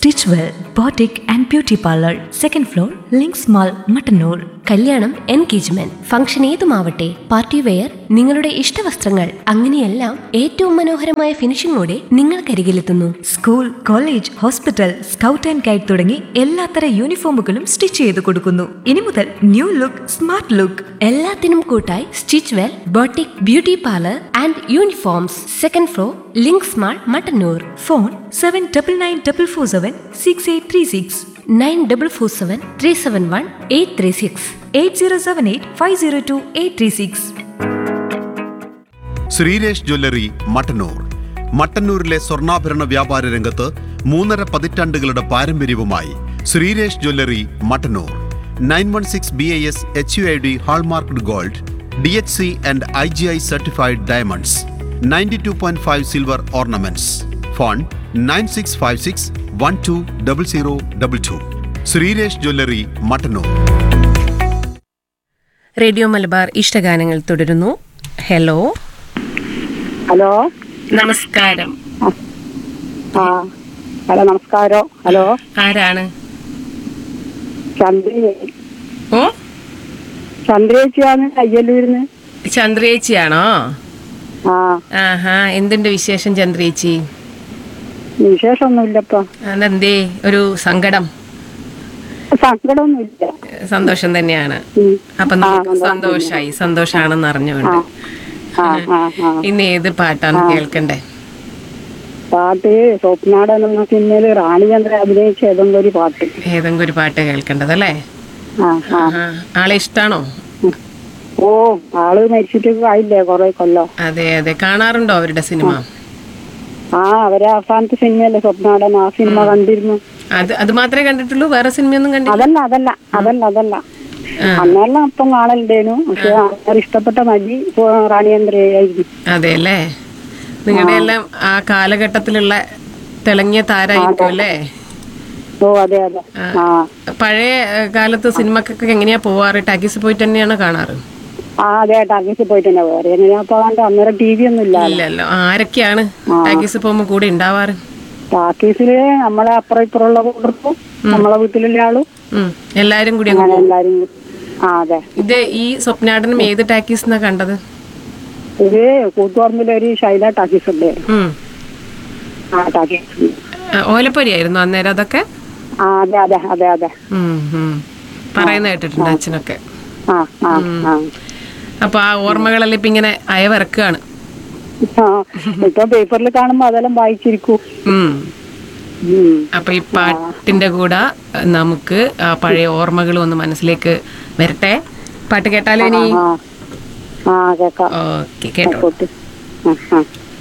Stitch well boutique and beauty parlour second floor Links mall Mattannur കല്യാണം engagement function ഏതുമാവട്ടെ party wear നിങ്ങളുടെ ഇഷ്ടവസ്ത്രങ്ങൾ അങ്ങനെയെല്ലാം ഏറ്റവും മനോഹരമായ ഫിനിഷിംഗോടെ നിങ്ങൾക്കരികിലെത്തുന്നു school college hospital scout and guide തുടങ്ങി എല്ലാത്തര യൂണിഫോമുകളും സ്റ്റിച്ച് ചെയ്ത് കൊടുക്കുന്നു ഇനി മുതൽ ന്യൂ ലുക്ക് സ്മാർട്ട് ലുക്ക് എല്ലാത്തിനും കൂട്ടായി stitch well boutique beauty parlour and uniforms second floor Links mall Mattannur phone seven double nine double four seven six eight three six nine double four seven three seven one eight three six eight zero seven eight five zero two eight three six Sreeresh jewellery Mattannur മട്ടന്നൂരിലെ സ്വർണ്ണാഭരണ വ്യാപാര രംഗത്ത് മൂന്നര പതിറ്റാണ്ടുകളുടെ പാരമ്പര്യവുമായി Sreeresh jewellery Mattannur nine one six B I S H U I D hallmarked gold D H C and I G I certified diamonds ninety two point five silver ornaments phone nine six five six one two double zero double two Sreeresh jewellery Mattannur radio Malabar ഇഷ്ടഗാനങ്ങൾ തുടരുന്നു hello hello നമസ്കാരം ആ hello നമസ്കാരം hello ആരാണ് ചന്ദ്ര ഓ ചന്ദ്രേച്ചിയാണ് അയ്യല്ലൂരിന്ന് ചന്ദ്രേച്ചിയാണോ ആ ആഹാ എന്തുണ്ട് വിശേഷം ചന്ദ്രേച്ചി വിശേഷമൊന്നുമില്ലപ്പോ അതെന്തേ ഒരു സങ്കടം സങ്കടമൊന്നുമില്ല സന്തോഷം തന്നെയാണ് ഉം. അപ്പൊ ആ, നമുക്ക് സന്തോഷം. സന്തോഷായി സന്തോഷാണെന്ന് അറിഞ്ഞുകൊണ്ട് ആ ആ ആ ഇന്ന് ഏത് പാട്ടാണ് കേൾക്കണ്ടേ പാട്ട് സ്വപ്നാടൻ എന്ന സിനിമയില് റാണിചന്ദ്ര അഭിനയിച്ച ഏതെങ്കിലും ഒരു പാട്ട് ഏതെങ്കിലും ഒരു പാട്ട് കേൾക്കേണ്ടത് അല്ലേ ആ ആ ആഹാ. ആളെ ഇഷ്ടാണോ ഓ ആള് മരിച്ചിട്ട് ആയില്ലേ കൊറേ കൊല്ലോ അതെ അതെ കാണാറുണ്ടോ അവരുടെ സിനിമ ആ അവരെ അവസാനത്തെ സിനിമയല്ലേ സ്വപ്നാടൻ ആ സിനിമ കണ്ടിരുന്നു അത് അത് മാത്രമേ കണ്ടിട്ടുള്ളൂ വേറെ സിനിമയൊന്നും കണ്ടില്ല അതല്ല അതല്ല അതല്ല അതല്ല ആ. അന്നെല്ലാം അപ്പം കാണലുണ്ടേനു പക്ഷെ അവർ ഇഷ്ടപ്പെട്ട നടി റാണിചന്ദ്രയായിരുന്നു അതെ അല്ലേ നിങ്ങളുടെ എല്ലാം ആ കാലഘട്ടത്തിലുള്ള തിളങ്ങിയ താരായിരിക്കും അല്ലേ ഓ അതെ അതെ ആ പഴയ ഏഹ്, കാലത്ത് സിനിമക്കൊക്കെ എങ്ങനെയാ പോവാറ് ടാക്കീസ് പോയിട്ട് തന്നെയാണ് കാണാറ് ആ അതെ ടാക്കീസിൽ പോയിട്ട് തന്നെ വേറെ എങ്ങനെയാ പോകാണ്ട് അന്നേരം ടി വി ഒന്നും ഇല്ല ഇല്ലല്ലോ ആരൊക്കെയാണ് ടാക്കീസ് പോകുമ്പോൾ കൂടെ ഉണ്ടാവാറ് ടാക്കീസില് നമ്മളെ അപ്പുറം ഇപ്പുറമുള്ള കൂട്ടർക്കും നമ്മളെ വീട്ടിലുള്ള ആളും ഉം. എല്ലാരും കൂടി അങ്ങ് അങ്ങനെ പോകും എല്ലാരും കൂടി. ആ അതെ ഇത് ഈ സ്വപ്നാടനം ഏത് ടാക്കീസ് എന്നാ കണ്ടത് ഇത് കൂത്തുപറമ്പിലെ ഒരു ശൈല ടാക്കീസ് ഉണ്ട് ഉം. ആ ടാക്കീസ് ആ, ഓലപ്പൊരിയായിരുന്നു അന്നേരം അതൊക്കെ ആ അതെ അതെ അതെ അതെ ഉം, ഉം. പറയുന്ന കേട്ടിട്ടുണ്ട് അച്ഛനൊക്കെ ആ ആ ആ അപ്പൊ ആ ഓർമ്മകളെല്ലാം ഇപ്പൊ ഇങ്ങനെ അയവിറക്കുകയാണ് ആ ഇപ്പൊ പേപ്പറിൽ കാണുമ്പോ അതെല്ലാം വായിച്ചിരിക്കൂ ഉം ഉം. അപ്പൊ ഈ പാട്ടിന്റെ കൂടെ നമുക്ക് ആ പഴയ ഓർമ്മകൾ ഒന്ന് മനസ്സിലേക്ക് വരട്ടെ പാട്ട് കേട്ടാലോ ഇനി ആ ആ കേക്കാം ഓക്കെ കേട്ടോ ആയിക്കോട്ടെ ആ ആ